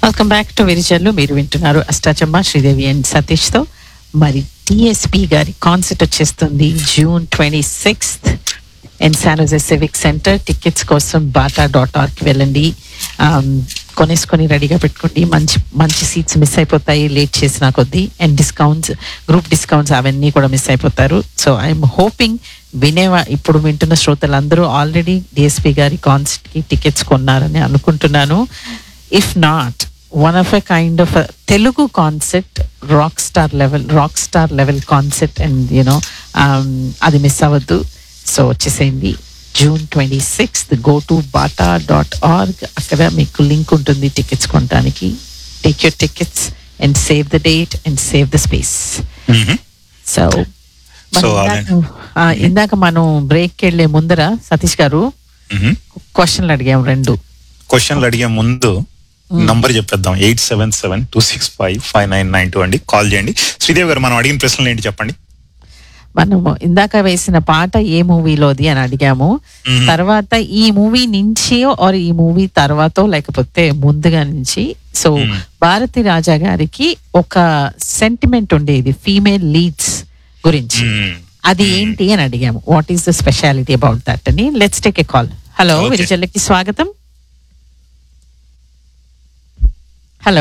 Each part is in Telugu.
వెల్కమ్ బ్యాక్ టు విరిజన్లు మీరు వింటున్నారు అష్టాచమ్మ శ్రీదేవి అండ్ సతీష్ తో మరి టిఎస్పి గారి కాన్సర్ట్ వచ్చేస్తుంది June twenty sixth and San Jose civic centre tickets కోసం బాటా డాట్ ఆర్కి వెళ్ళండి ఆమ్, కొనేసుకొని రెడీగా పెట్టుకోండి మంచి మంచి సీట్స్ మిస్ అయిపోతాయి లేట్ చేసిన కొద్దీ అండ్ డిస్కౌంట్స్ గ్రూప్ డిస్కౌంట్స్ అవన్నీ కూడా మిస్ అయిపోతారు సో ఐఎమ్ హోపింగ్ వినేవా ఇప్పుడు వింటున్న శ్రోతలందరూ ఆల్రెడీ డిఎస్పి గారి కాన్సర్ట్ కి టికెట్స్ కొన్నారని అనుకుంటున్నాను if not one of a kind of Telugu concept rock star level rock star level concept and you know అది మిస్ అవ్వద్దు సో వచ్చేసేయండి June twenty sixth go to BATA dot org అక్కడ మీకు లింక్ ఉంటుంది టికెట్స్ కొనడానికి take your tickets and save the date and save the space so So, అదే. ఇందాక మనం బ్రేక్ వెళ్ళే ముందర సతీష్ గారు క్వశ్చన్లు అడిగాం రెండు క్వశ్చన్లు అడిగే ముందు నంబర్ చెప్పేద్దాం eight seven seven two six five five nine nine two అండి కాల్ చేయండి శ్రీదేవి గారు మనం అడిగిన ప్రశ్నలు ఏంటి చెప్పండి మనము ఇందాక వేసిన పాట ఏ మూవీలోది అని అడిగాము మ్మ్. తర్వాత ఈ మూవీ నుంచి ఆర్ ఈ మూవీ తర్వాత లేకపోతే ముందుగా నుంచి సో మ్మ్. భారతి రాజా గారికి ఒక సెంటిమెంట్ ఉండేది ఫీమేల్ లీడ్స్ గురించి మ్మ్. అది ఏంటి అని అడిగాము what is the speciality about that అని let's take a call hello Okay. విరిజల్లకి స్వాగతం హలో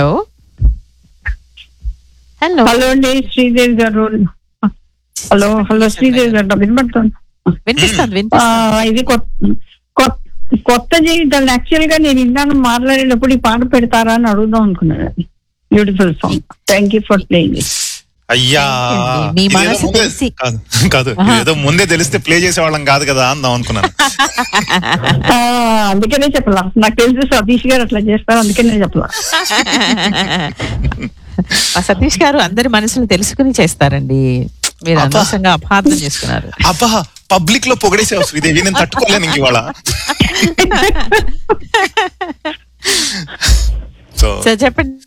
హలో హలో అండి శ్రీదేవి గారు హలో హలో శ్రీదేవి గారు వినపడుతుంది వినిపిస్తుంది ఆ, వినిపిస్తుంది ఇది కొత్త కొత్త- కొత్త జీవితాలు యాక్చువల్ గా నేను ఇందాక మాట్లాడేటప్పుడు ఈ పాట పెడతారా అని అడుగుదాం అనుకున్నాను beautiful song thank you for playing అయ్యా మీ ఇదేదో మనసు ముందే- తెలిసి. కాదు, కాదు ఏదో ముందే తెలిస్తే ప్లే చేసేవాళ్ళం కాదు కదా అందాం అనుకున్నాను అందుకనే చెప్పలా నాకు తెలుసు సతీష్ గారు అట్లా చేస్తారు అందుకనే చెప్పలా ఆ సతీష్ గారు అందరి మనసులు తెలుసుకుని చేస్తారండి మీరు అబ్బా. అనవసరంగా అపార్థం చేసుకున్నారు అబ్బా పబ్లిక్ లో పొగడేసావు శ్రీదేవి నేను తట్టుకోలేను ఇంక ఇవాళ సో సో చెప్పండి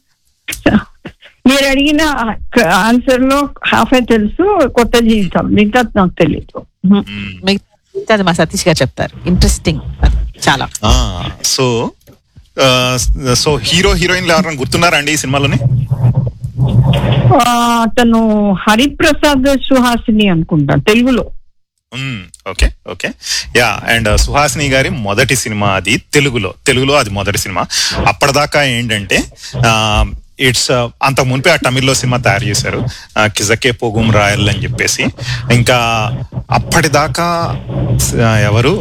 మీరు అడిగిన ఆన్సర్ లో హాఫ్ ఏ తెలుసు కొత్త జీవితం మిగతా నాకు తెలియదు మిగతా అది మా సతీష్ గారు చెప్తారు ఇంట్రెస్టింగ్ చాలా సో సో హీరో హీరోయిన్లు ఎవరైనా గుర్తున్నారా అండి ఈ సినిమాలోని ఆ, అతను హరిప్రసాద్ సుహాసిని అనుకుంటా తెలుగులో okay okay yeah and Suhasini గారి మొదటి సినిమా అది తెలుగులో తెలుగులో అది మొదటి సినిమా అప్పటిదాకా ఏంటంటే ఇట్స్ అంత మునిపే ఆ తమిళ్లో సినిమా తయారు చేశారు ఆ, కిజకే పోగుం రాయల్ అని చెప్పేసి ఇంకా అప్పటిదాకా ఆ, ఎవరు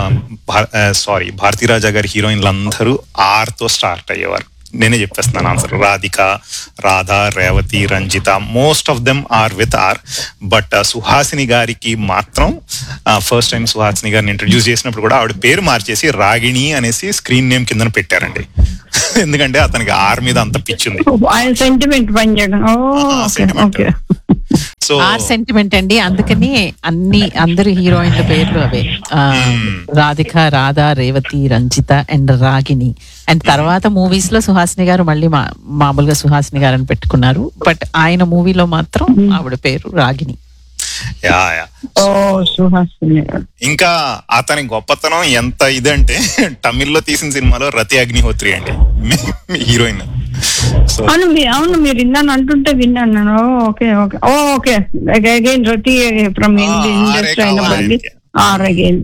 సారీ భారతీరాజా గారి హీరోయిన్లు అందరూ ఆర్తో స్టార్ట్ అయ్యేవారు నేనే చెప్పేస్తున్నాను answer Radhika Radha Revathi Ranjitha most of them are with R but Suhasini గారికి మాత్రం ఫస్ట్ టైం సుహాసిని గారిని ఇంట్రడ్యూస్ చేసినప్పుడు కూడా ఆవిడ పేరు మార్చేసి రాగిణి అనేసి స్క్రీన్ నేమ్ కింద పెట్టారండి ఎందుకంటే అతనికి ఆర్ మీద అంత పిచ్చింది ఆయన సెంటిమెంట్ పనిచేయడం ఓ, ఆ, okay sentiment. Okay so R sentiment అండి అందుకని అన్ని అందరి హీరోయిన్ల పేర్లు అవే ఆ, రాధిక రాధా రేవతి రంజిత అండ్ రాగిణి అండ్ తర్వాత మూవీస్ లో సుహాసిని గారు మళ్ళీ మా మామూలుగా సుహాసిని గారు అని పెట్టుకున్నారు బట్ ఆయన మూవీలో మాత్రం ఆవిడ పేరు రాగిణి యా యా ఓ సుహాసిని గారు. ఇంకా అతని గొప్పతనం ఎంత ఇదంటే తమిళ్లో తీసిన సినిమాలో రతి అగ్నిహోత్రి అండి హీరోయిన్ సో అవును మీ- అవును మీరు ఇందాను అంటుంటే విన్నాను నేను ఓ, ఓకే ఓకే ఓ ఓకే అగైన్ రతి ఫ్రమ్ ఆ, ఆరే ఇండస్ట్రీ అయిన కావాలి. మళ్ళీ ఆర్ అగైన్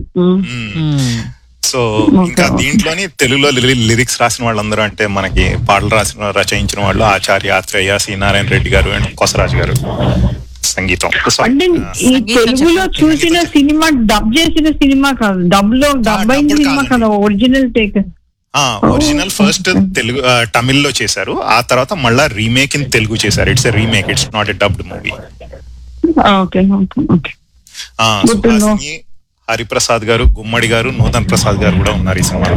సో ఇంకా దీంట్లోని తెలుగులో లిరిక్స్ రాసిన వాళ్ళందరూ అంటే మనకి పాటలు రాసిన రచయించిన వాళ్ళు ఆచార్య ఆత్రేయ సి నారాయణ రెడ్డి గారు అండ్ కొసరాజు గారు సంగీతం So, అంటే ఆ, ఈ సంగీతం తెలుగులో చెప్పండి. చూసిన సినిమా డబ్ చేసిన సినిమా కాదు డబ్ లో డబ్ అయిన డబ్బులు సినిమా కాదండి. కాదు ఒరిజినల్ టేక్ ఆ ఒరిజినల్ ఫస్ట్ తెలుగు ఆ, తమిళ్లో చేశారు ఆ తర్వాత మళ్ళా రీమేక్ ఇన్ తెలుగు చేశారు it's remake it's not a dubbed movie okay okay okay Good to know. Suhasini Hariprasad garu Gummadi గారు నూతన్ ప్రసాద్ గారు కూడా ఉన్నారు ఈ సినిమాలో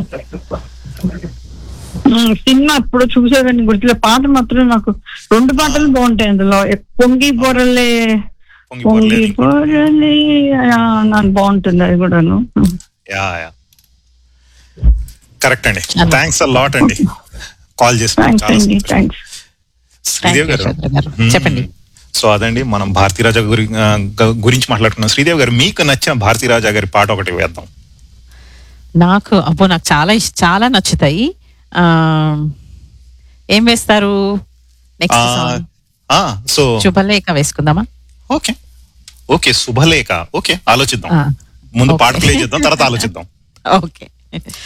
ఉమ్, సినిమా ఇప్పుడు చూసేదాన్ని గుర్తులే పాట మాత్రం నాకు రెండు పాటలు బాగుంటాయి అందులో ఎ- పొంగి పొరలే పొంగి పొంగి పొరలేదు. పొరలే ఆ, నాకు బాగుంటుంది అది కూడాను యా యా కరెక్ట్ అండి అలా. థ్యాంక్స్ అ లాట్ అండి కాల్ చేసిన థ్యాంక్స్ చాలా అండి థ్యాంక్స్ శ్రీదేవి గారు చంద్ర గారు. మ్మ్. చెప్పండి సో అదండి మనం భారతీరాజా గురి ఆ, గ- గురించి మాట్లాడుకున్నాం శ్రీదేవి గారు మీకు నచ్చిన భారతీరాజా గారి పాట ఒకటి వేద్దాం నాకు అబ్బో నాకు చాలా ఇష్- చాలా నచ్చుతాయి ఆ, ఏం వేస్తారు నెక్స్ట్ సాంగ్ సో శుభలేఖ వేసుకుందామా ఓకే ఓకే శుభలేఖ ఓకే ఆలోచిద్దాం ఆ, ముందు పాట Okay. ప్లే చేద్దాం తర్వాత ఆలోచిద్దాం ఓకే